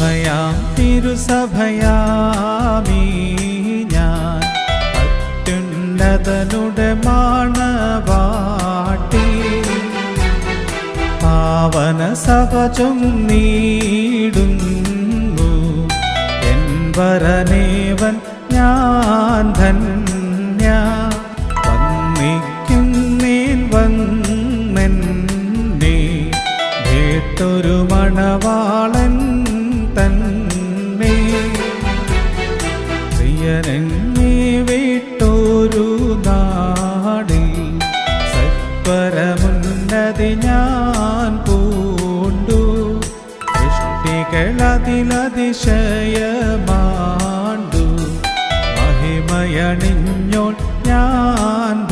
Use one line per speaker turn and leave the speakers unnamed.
സഭയാം തിരുസഭയാമീ ഞാൻ അത്യുന്നതനുടെ മാണവാട്ടി പാവന സഭ ചൊന്നീടുന്നു എൻ വരനേവൻ ഞാൻ ധന്യ വന്നിക്കുന്നേൻ വന്നെന്നെ കേട്ടൊരു മണവാളൻ തന്നെ പ്രിയനെന്നെ വിട്ടൊരു നാടിൽ സത്വരമുന്നതി ഞാൻ പൂണ്ടു സൃഷ്ടികളതിലതിശയമാണ്ടു മഹിമയണിഞ്ഞോൾ ഞാൻ